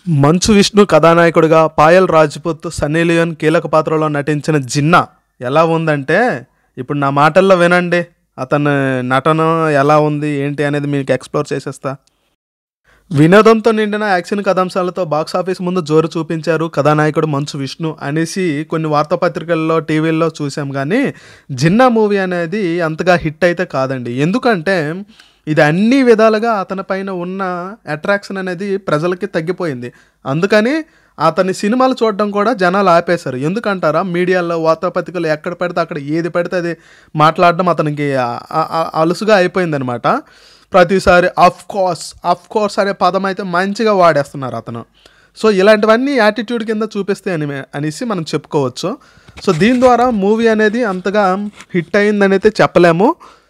మంచు విష్ణు కథానాయకుడిగా Payal Rajput Sunny Leone కీలక పాత్రలో నటించిన జిన్నా ఎలా ఉందంటే ఇప్పుడు నా మాటల్లో వినండి అతని నటన ఎలా ఉంది ఏంటి అనేది మీకు ఎక్స్ప్లోర్ చేసేస్తా వినోదంతో నిండిన యాక్షన్ కథాంశాలతో బాక్స్ ఆఫీస్ ముందు జోరు చూపించారు కథానాయకుడు మంచు విష్ణు అనేసి కొన్ని వార్తాపత్రికల్లో టీవీల్లో చూసాం కానీ జిన్నా మూవీ అనేది అంతగా హిట్ అయితే కాదండి ఎందుకంటే ఇది అన్ని విధాలుగా అతని పైన ఉన్న అట్రాక్షన్ అనేది ప్రజలకి తగ్గిపోయింది అందుకని అతని సినిమాలు చూడడం కూడా జనాలు ఆపేశారు ఎందుకంటారా మీడియాలో వార్తాపత్రికలు ఎక్కడ పడితే అక్కడ ఏది పడితే అది మాట్లాడడం అతనికి ఆ- ఆ- ఆ- అలుసుగా అయిపోయిందనమాట ప్రతిసారి అఫ్ కోర్స్ అఫ్ కోర్స్ అనే పదం అయితే మంచిగా వాడేస్తున్నారు అతను సో ఇలాంటివన్నీ యాటిట్యూడ్ కింద చూపిస్తే అని అనేసి మనం చెప్పుకోవచ్చు సో దీని ద్వారా మూవీ అనేది అంతగా హిట్ అయిందని అయితే చెప్పలేము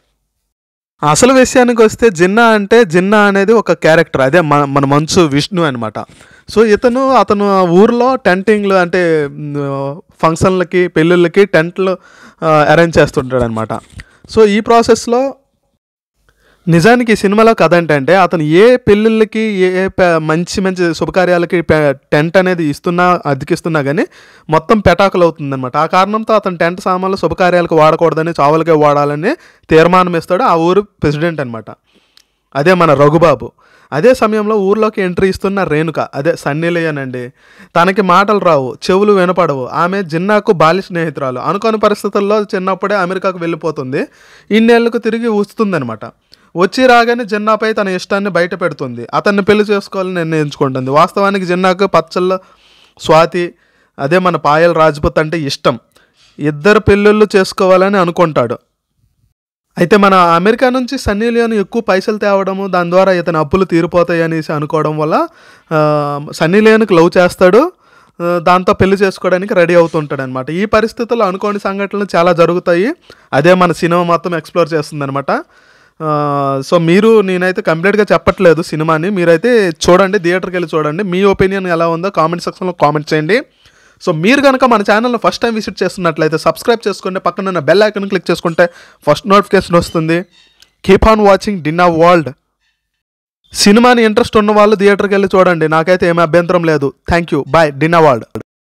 అసలు విషయానికి వస్తే జిన్నా అంటే జిన్నా అనేది ఒక క్యారెక్టర్ అదే మన మన మంచు విష్ణు అనమాట సో ఇతను అతను ఆ ఊర్లో టెంటింగ్లు అంటే మ్, ఫంక్షన్లకి పెళ్ళిళ్ళకి టెంట్లు అరేంజ్ చేస్తుంటాడు అనమాట సో ఈ ప్రాసెస్లో నిజానికి ఈ సినిమాలో కథ ఏంటంటే అతను ఏ పెళ్ళిళ్ళకి ఏ ఏ ప- మంచి మంచి శుభకార్యాలకి పె- టెంట్ అనేది ఇస్తున్నా అద్దెకిస్తున్నా కానీ మొత్తం పెటాకులు అవుతుందన్నమాట ఆ కారణంతో అతను టెంట్ సామాన్లు శుభకార్యాలకు వాడకూడదని చావులకే వాడాలని తీర్మానం ఇస్తాడు ఆ ఊరు ప్రెసిడెంట్ అనమాట అదే మన రఘుబాబు అదే సమయంలో ఊర్లోకి ఎంట్రీ ఇస్తున్న రేణుక అదే సన్నీలేయనండి తనకి మాటలు రావు చెవులు వినపడవు ఆమె జిన్నాకు బాల్య స్నేహితురాలు అనుకోని పరిస్థితుల్లో చిన్నప్పుడే అమెరికాకు వెళ్ళిపోతుంది ఇన్నేళ్లకు తిరిగి వస్తుందనమాట వచ్చి రాగానే జిన్నాపై తన ఇష్టాన్ని బయట పెడుతుంది అతన్ని పెళ్లి చేసుకోవాలని నిర్ణయించుకుంటుంది వాస్తవానికి జిన్నాకు పచ్చళ్ళ స్వాతి అదే మన పాయల్ రాజ్పుత్ అంటే ఇష్టం ఇద్దరు పెళ్ళిళ్ళు చేసుకోవాలని అనుకుంటాడు అయితే మన అమెరికా నుంచి సన్నీ లియోన్ ఎక్కువ పైసలు తేవడము దాని ద్వారా ఇతని అప్పులు తీరిపోతాయి అనేసి అనుకోవడం వల్ల ఆ, సన్నీ లియోన్కి లవ్ చేస్తాడు ఆ, దాంతో పెళ్లి చేసుకోవడానికి రెడీ అవుతుంటాడు అనమాట ఈ పరిస్థితుల్లో అనుకోని సంఘటనలు చాలా జరుగుతాయి అదే మన సినిమా మొత్తం ఎక్స్ప్లోర్ చేస్తుంది అనమాట సో మీరు నేనైతే కంప్లీట్గా చెప్పట్లేదు సినిమాని మీరైతే చూడండి థియేటర్కి వెళ్ళి చూడండి మీ ఒపీనియన్ ఎలా ఉందో కామెంట్ సెక్షన్లో కామెంట్ చేయండి సో మీరు కనుక మన ఛానల్ని ఫస్ట్ టైం విజిట్ చేస్తున్నట్లయితే సబ్స్క్రైబ్ చేసుకుంటే పక్కన ఉన్న బెల్ ఐకన్ క్లిక్ చేసుకుంటే ఫస్ట్ నోటిఫికేషన్ వస్తుంది కీప్ ఆన్ వాచింగ్ డిన్నా వరల్డ్ సినిమాని ఇంట్రెస్ట్ ఉన్న వాళ్ళు థియేటర్కి వెళ్ళి చూడండి నాకైతే ఏమీ అభ్యంతరం లేదు థ్యాంక్ యూ బాయ్ డిన్నా వరల్డ్